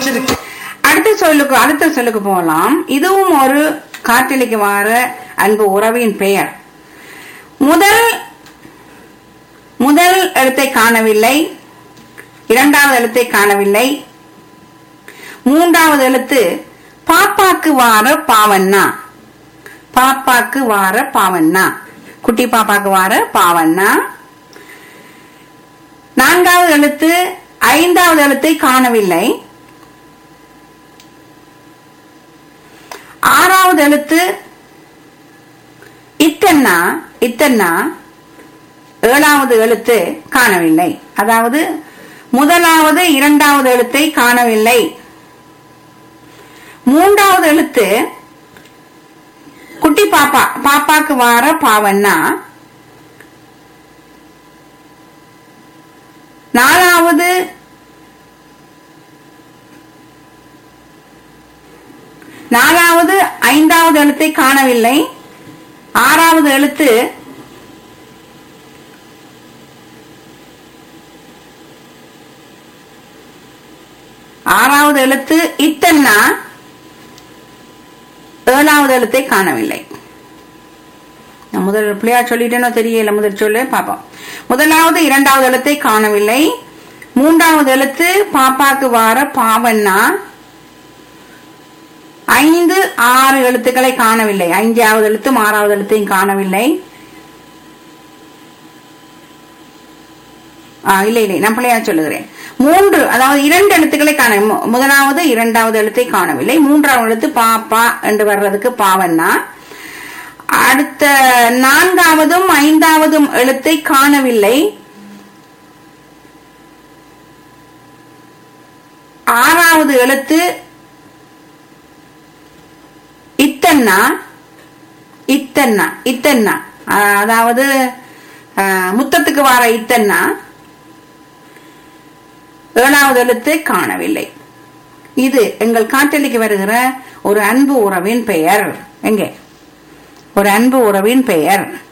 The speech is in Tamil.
பிடிச்சிருக்கு அடுத்த சொல்லுக்கு அடுத்த சொல்லுக்கு போகலாம் இதுவும் ஒரு காற்றலிக்கு வார அன்பு உறவின் பெயர் முதல் முதல் எழுத்தை காணவில்லை இரண்டாவது எழுத்தை காணவில்லை மூன்றாவது எழுத்து பாப்பாக்கு வார பாவண்ணா பாப்பாக்கு வார பாவண்ணா குட்டி பாப்பாக்கு வார பாவண்ணா நான்காவது எழுத்து ஐந்தாவது எழுத்தை காணவில்லை ஆறாவது எழுத்து இத்தன்னா இத்தன்னா ஏழாவது எழுத்து காணவில்லை அதாவது முதலாவது இரண்டாவது எழுத்தை காணவில்லை மூன்றாவது எழுத்து குட்டி பாப்பா பாப்பாக்கு வார பாவன்னா நாலாவது நாலாவது ஐந்தாவது எழுத்தை காணவில்லை ஆறாவது எழுத்து ஆறாவது எழுத்து இத்தன்னா ஏழாவது எழுத்தை காணவில்லை நான் முதல் பிள்ளையா சொல்லிட்டேனோ தெரியல முதல் சொல்லு பாப்போம் முதலாவது இரண்டாவது எழுத்தை காணவில்லை மூன்றாவது எழுத்து பாப்பாக்கு வார பாவன்னா ஐந்து ஆறு எழுத்துக்களை காணவில்லை ஐந்தாவது எழுத்தும் ஆறாவது எழுத்தையும் காணவில்லை ஆ, இல்லை இல்லை நான் பிள்ளையா சொல்லுகிறேன் மூன்று அதாவது இரண்டு எழுத்துக்களை காண மு- முதலாவது இரண்டாவது எழுத்தை காணவில்லை மூன்றாவது எழுத்து பாப்பா என்று வர்றதுக்கு பாவன்னா அடுத்த நான்காவதும் ஐந்தாவதும் எழுத்தை காணவில்லை ஆறாவது எழுத்து இத்தன்னா இத்தன்னா இத்தன்னா அஹ் அதாவது அஹ், முத்தத்துக்கு வர இத்தன்னா ஏழாவது எழுத்து காணவில்லை இது எங்கள் காட்டலிக்கு வருகிற ஒரு அன்பு உறவின் பெயர் எங்கே ஒரு அன்பு உறவின் பெயர்